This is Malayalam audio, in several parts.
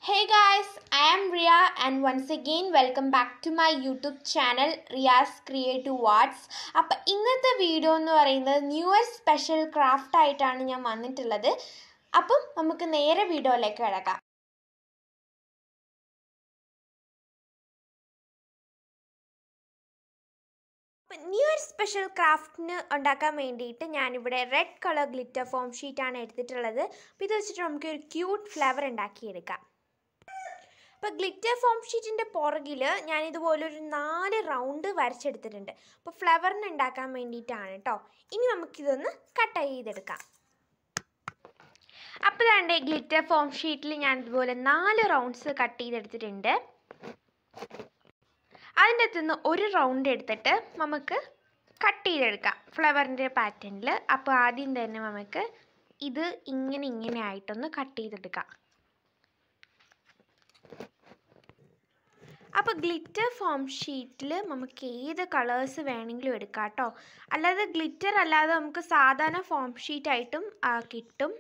Hey guys, I am Ria and once again welcome back to my YouTube channel Ria's Creative Arts. അപ്പോൾ ഇന്നത്തെ വീഡിയോ എന്ന് പറയുന്നത് ന്യൂ ഇയർ സ്പെഷ്യൽ ക്രാഫ്റ്റ് ആയിട്ടാണ് ഞാൻ വന്നിട്ടുള്ളത് അപ്പം നമുക്ക് നേരെ വീഡിയോയിലേക്ക് കിടക്കാം ന്യൂ ഇയർ സ്പെഷ്യൽ ക്രാഫ്റ്റിന് ഉണ്ടാക്കാൻ വേണ്ടിയിട്ട് ഞാനിവിടെ റെഡ് കളർ ഗ്ലിറ്റർ ഫോം ഷീറ്റാണ് എടുത്തിട്ടുള്ളത് അപ്പോൾ ഇത് വെച്ചിട്ട് നമുക്ക് ഒരു ക്യൂട്ട് ഫ്ലവർ ഉണ്ടാക്കിയെടുക്കാം അപ്പോൾ ഗ്ലിറ്റർ ഫോം ഷീറ്റിൻ്റെ പുറകിൽ ഞാൻ ഇതുപോലെ ഒരു നാല് റൗണ്ട് വരച്ചെടുത്തിട്ടുണ്ട് അപ്പോൾ ഫ്ലവറിന് ഉണ്ടാക്കാൻ വേണ്ടിയിട്ടാണ് കേട്ടോ ഇനി നമുക്കിതൊന്ന് കട്ട് ചെയ്തെടുക്കാം അപ്പോൾ ഇതാണ്ട് ഗ്ലിറ്റർ ഫോം ഷീറ്റിൽ ഞാൻ ഇതുപോലെ നാല് റൗണ്ട്സ് കട്ട് ചെയ്തെടുത്തിട്ടുണ്ട് അതിൻ്റെ അകത്ത് നിന്ന് ഒരു റൗണ്ട് എടുത്തിട്ട് നമുക്ക് കട്ട് ചെയ്തെടുക്കാം ഫ്ലവറിൻ്റെ പാറ്റേണിൽ അപ്പോൾ ആദ്യം തന്നെ നമുക്ക് ഇത് ഇങ്ങനെ ഇങ്ങനെ ആയിട്ടൊന്ന് കട്ട് ചെയ്തെടുക്കാം അപ്പോൾ ഗ്ലിറ്റർ ഫോം ഷീറ്റിൽ നമുക്ക് ഏത് കളേഴ്സ് വേണമെങ്കിലും എടുക്കാം കേട്ടോ അല്ലാതെ ഗ്ലിറ്റർ അല്ലാതെ നമുക്ക് സാധാരണ ഫോം ഷീറ്റായിട്ടും കിട്ടും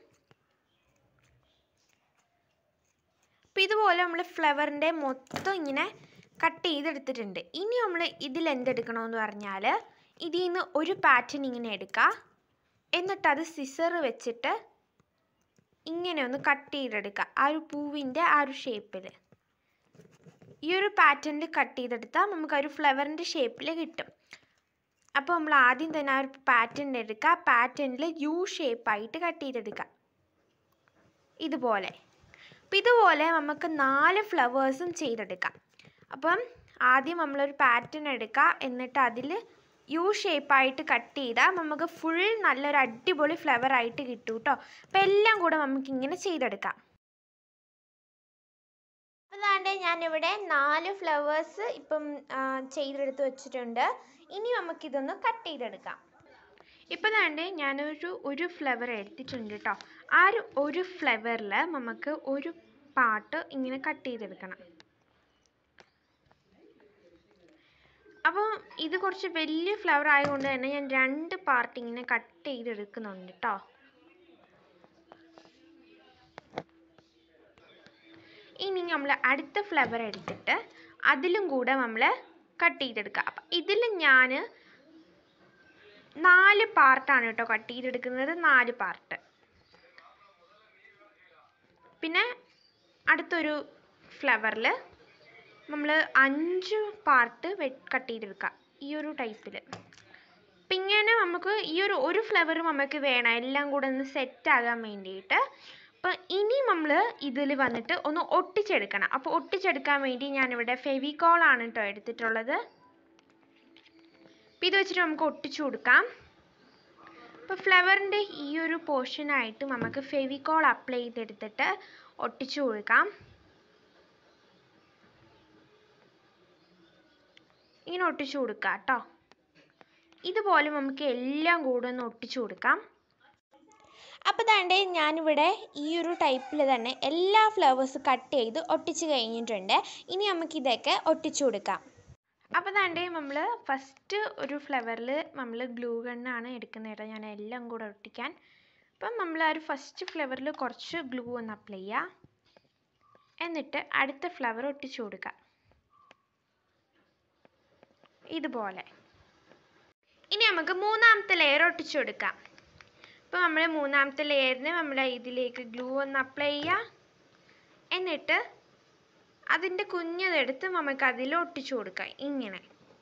അപ്പോൾ ഇതുപോലെ നമ്മൾ ഫ്ലവറിൻ്റെ മൊത്തം ഇങ്ങനെ കട്ട് ചെയ്തെടുത്തിട്ടുണ്ട് ഇനി നമ്മൾ ഇതിൽ എന്തെടുക്കണമെന്ന് പറഞ്ഞാൽ ഇതിൽ നിന്ന് ഒരു പാറ്റേൺ ഇങ്ങനെ എടുക്കുക എന്നിട്ട് അത് സിസർ വെച്ചിട്ട് ഇങ്ങനെ ഒന്ന് കട്ട് ചെയ്തെടുക്കുക ആ ഒരു പൂവിൻ്റെ ആ ഒരു ഷേപ്പിൽ ഈ ഒരു പാറ്റേണിൽ കട്ട് ചെയ്തെടുത്താൽ നമുക്ക് ആ ഒരു ഫ്ലവറിൻ്റെ ഷേപ്പിൽ കിട്ടും അപ്പോൾ നമ്മൾ ആദ്യം തന്നെ ആ ഒരു പാറ്റേൺ എടുക്കുക പാറ്റേണിൽ യു ഷേപ്പായിട്ട് കട്ട് ചെയ്തെടുക്കുക ഇതുപോലെ അപ്പം ഇതുപോലെ നമുക്ക് നാല് ഫ്ലവേഴ്സും ചെയ്തെടുക്കാം അപ്പം ആദ്യം നമ്മളൊരു പാറ്റേൺ എടുക്കുക എന്നിട്ട് അതിൽ യു ഷേപ്പായിട്ട് കട്ട് ചെയ്താൽ നമുക്ക് ഫുൾ നല്ലൊരു അടിപൊളി ഫ്ലവർ ആയിട്ട് കിട്ടും കേട്ടോ അപ്പം എല്ലാം കൂടെ നമുക്കിങ്ങനെ ചെയ്തെടുക്കാം അതാണ്ട് ഞാനിവിടെ നാല് ഫ്ലവേഴ്സ് ഇപ്പം ചെയ്തെടുത്ത് വെച്ചിട്ടുണ്ട് ഇനി നമുക്കിതൊന്ന് കട്ട് ചെയ്തെടുക്കാം ഇപ്പം താണ്ട് ഞാനൊരു ഒരു ഫ്ലവർ എടുത്തിട്ടുണ്ട് കേട്ടോ ആ ഒരു ഒരു ഫ്ലവറിൽ നമുക്ക് ഒരു പാട്ട് ഇങ്ങനെ കട്ട് ചെയ്തെടുക്കണം അപ്പോൾ ഇത് കുറച്ച് വലിയ ഫ്ലവർ ആയതുകൊണ്ട് തന്നെ ഞാൻ രണ്ട് പാർട്ട് ഇങ്ങനെ കട്ട് ചെയ്തെടുക്കുന്നുണ്ട് കേട്ടോ ഇനി നമ്മൾ അടുത്ത ഫ്ലവർ എടുത്തിട്ട് അതിലും കൂടെ നമ്മൾ കട്ട് ചെയ്തെടുക്കുക അപ്പം ഇതിൽ ഞാൻ നാല് പാർട്ടാണ് കേട്ടോ കട്ട് ചെയ്തെടുക്കുന്നത് നാല് പാർട്ട് പിന്നെ അടുത്തൊരു ഫ്ലവറിൽ നമ്മൾ അഞ്ച് പാർട്ട് കട്ട് ചെയ്തെടുക്കാം ഈ ഒരു ടൈപ്പിൽ അപ്പം ഇങ്ങനെ നമുക്ക് ഈ ഒരു ഒരു ഫ്ലവർ നമുക്ക് വേണം എല്ലാം കൂടെ ഒന്ന് സെറ്റ് ആകാൻ വേണ്ടിയിട്ട് അപ്പം ഇനി നമ്മൾ ഇതിൽ വന്നിട്ട് ഒന്ന് ഒട്ടിച്ചെടുക്കണം അപ്പോൾ ഒട്ടിച്ചെടുക്കാൻ വേണ്ടി ഞാനിവിടെ ഫെവിക്കോളാണ് കേട്ടോ എടുത്തിട്ടുള്ളത് അപ്പോൾ ഇത് വെച്ചിട്ട് നമുക്ക് ഒട്ടിച്ചു കൊടുക്കാം അപ്പോൾ ഫ്ലവറിൻ്റെ ഈ ഒരു പോർഷനായിട്ട് നമുക്ക് ഫെവിക്കോൾ അപ്ലൈ ചെയ്തെടുത്തിട്ട് ഒട്ടിച്ചു കൊടുക്കാം ഇങ്ങനെ ഒട്ടിച്ചു കൊടുക്കാം കേട്ടോ ഇതുപോലെ നമുക്ക് എല്ലാം കൂടെ ഒന്ന് ഒട്ടിച്ചു കൊടുക്കാം അപ്പോൾ താണ്ടേ ഞാനിവിടെ ഈ ഒരു ടൈപ്പിൽ തന്നെ എല്ലാ ഫ്ലവേഴ്സ് കട്ട് ചെയ്ത് ഒട്ടിച്ച് കഴിഞ്ഞിട്ടുണ്ട് ഇനി നമുക്കിതൊക്കെ ഒട്ടിച്ചു കൊടുക്കാം അപ്പോൾ താണ്ടേ നമ്മൾ ഫസ്റ്റ് ഒരു ഫ്ലവറിൽ നമ്മൾ ഗ്ലൂ ഗണ്ണാണ് എടുക്കുന്നത് കേട്ടോ ഞാൻ എല്ലാം കൂടെ ഒട്ടിക്കാൻ അപ്പം നമ്മൾ ആ ഒരു ഫസ്റ്റ് ഫ്ലവറിൽ കുറച്ച് ഗ്ലൂ ഒന്ന് അപ്ലൈ ചെയ്യുക എന്നിട്ട് അടുത്ത ഫ്ലവർ ഒട്ടിച്ചു കൊടുക്കുക ഇതുപോലെ ഇനി നമുക്ക് മൂന്നാമത്തെ ലെയർ ഒട്ടിച്ചു കൊടുക്കാം ഇപ്പോൾ നമ്മൾ മൂന്നാമത്തെ ലെയറിന് നമ്മൾ ഇതിലേക്ക് ഗ്ലൂ ഒന്ന് അപ്ലൈ ചെയ്യുക എന്നിട്ട് അതിൻ്റെ കുഞ്ഞതെടുത്ത് നമുക്ക് അതിൽ ഒട്ടിച്ചു കൊടുക്കാം ഇങ്ങനെ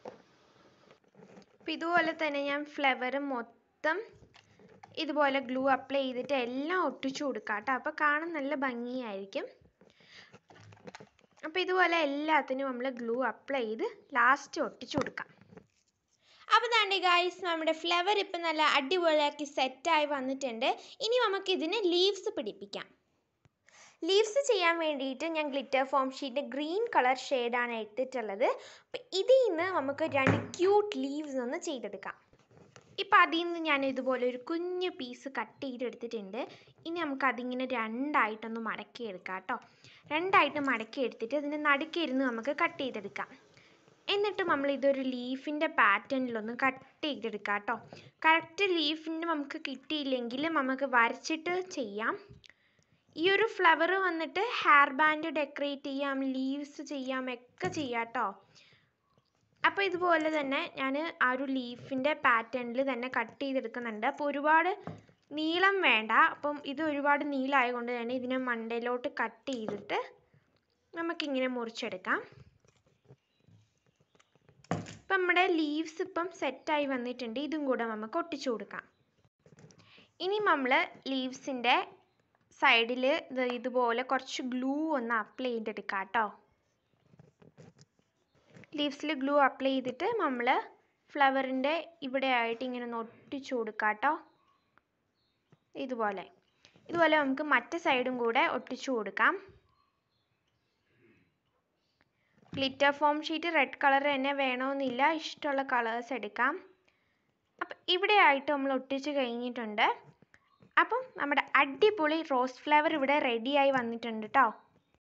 അപ്പം ഇതുപോലെ തന്നെ ഞാൻ ഫ്ലവർ മൊത്തം ഇതുപോലെ ഗ്ലൂ അപ്ലൈ ചെയ്തിട്ട് എല്ലാം ഒട്ടിച്ചു കൊടുക്കാം കേട്ടോ അപ്പോൾ കാണാൻ നല്ല ഭംഗിയായിരിക്കും അപ്പോൾ ഇതുപോലെ എല്ലാത്തിനും നമ്മൾ ഗ്ലൂ അപ്ലൈ ചെയ്ത് ലാസ്റ്റ് ഒട്ടിച്ചു കൊടുക്കാം അപ്പോൾ താണ്ടി ഗായ്സ് നമ്മുടെ ഫ്ലവർ ഇപ്പം നല്ല അടിപൊളിയാക്കി സെറ്റായി വന്നിട്ടുണ്ട് ഇനി നമുക്ക് ഇതിന് ലീവ്സ് പിടിപ്പിക്കാം ലീവ്സ് ചെയ്യാൻ വേണ്ടിയിട്ട് ഞാൻ glitter foam sheet green colour ഷെയ്ഡാണ് എടുത്തിട്ടുള്ളത് അപ്പം ഇതിൽ നിന്ന് നമുക്ക് രണ്ട് ക്യൂട്ട് ലീവ്സ് ഒന്ന് ചെയ്തെടുക്കാം ഇപ്പം അതിൽ നിന്ന് ഞാൻ ഇതുപോലെ ഒരു കുഞ്ഞു പീസ് കട്ട് ചെയ്തെടുത്തിട്ടുണ്ട് ഇനി നമുക്ക് അതിങ്ങനെ രണ്ടായിട്ടൊന്ന് മടക്കിയെടുക്കാം കേട്ടോ രണ്ടായിട്ട് മടക്കി എടുത്തിട്ട് അതിൻ്റെ നടുക്കിരുന്ന് നമുക്ക് കട്ട് ചെയ്തെടുക്കാം എന്നിട്ട് നമ്മൾ ഇതൊരു ലീഫിൻ്റെ പാറ്റേണിലൊന്ന് കട്ട് ചെയ്തെടുക്കാം കേട്ടോ കറക്റ്റ് ലീഫിൻ്റെ നമുക്ക് കിട്ടിയില്ലെങ്കിൽ നമുക്ക് വരച്ചിട്ട് ചെയ്യാം ഈ ഒരു ഫ്ലവർ വന്നിട്ട് ഹെയർ ബാൻഡ് ഡെക്കറേറ്റ് ചെയ്യാം ലീവ്സ് ചെയ്യാം ഒക്കെ ചെയ്യാം കേട്ടോ അപ്പോൾ ഇതുപോലെ തന്നെ ഞാൻ ആ ഒരു ലീഫിൻ്റെ പാറ്റേണിൽ തന്നെ കട്ട് ചെയ്തെടുക്കുന്നുണ്ട് അപ്പോൾ ഒരുപാട് നീളം വേണ്ട അപ്പം ഇത് ഒരുപാട് നീളമായതുകൊണ്ട് തന്നെ ഇതിനെ മണ്ടയിലോട്ട് കട്ട് ചെയ്തിട്ട് നമുക്കിങ്ങനെ മുറിച്ചെടുക്കാം ഇപ്പം നമ്മുടെ ലീവ്സ് ഇപ്പം സെറ്റായി വന്നിട്ടുണ്ട് ഇതും കൂടെ നമുക്ക് ഒട്ടിച്ചു കൊടുക്കാം ഇനി നമ്മൾ ലീവ്സിൻ്റെ സൈഡിൽ ഇതുപോലെ കുറച്ച് ഗ്ലൂ ഒന്ന് അപ്ലൈ ചെയ്തെടുക്കാം കേട്ടോ ലീവ്സിൽ ഗ്ലൂ അപ്ലൈ ചെയ്തിട്ട് നമ്മൾ ഫ്ലവറിൻ്റെ ഇവിടെ ആയിട്ട് ഇങ്ങനെ ഒന്ന് ഒട്ടിച്ചു കൊടുക്കാം കേട്ടോ ഇതുപോലെ ഇതുപോലെ നമുക്ക് മറ്റേ സൈഡും കൂടെ ഒട്ടിച്ചു കൊടുക്കാം glitter foam sheet red colour തന്നെ വേണമെന്നില്ല ഇഷ്ടമുള്ള കളേഴ്സ് എടുക്കാം അപ്പം ഇവിടെ ആയിട്ട് നമ്മൾ ഒട്ടിച്ച് കഴിഞ്ഞിട്ടുണ്ട് അപ്പം നമ്മുടെ അടിപൊളി റോസ് ഫ്ലവർ ഇവിടെ റെഡിയായി വന്നിട്ടുണ്ട് കേട്ടോ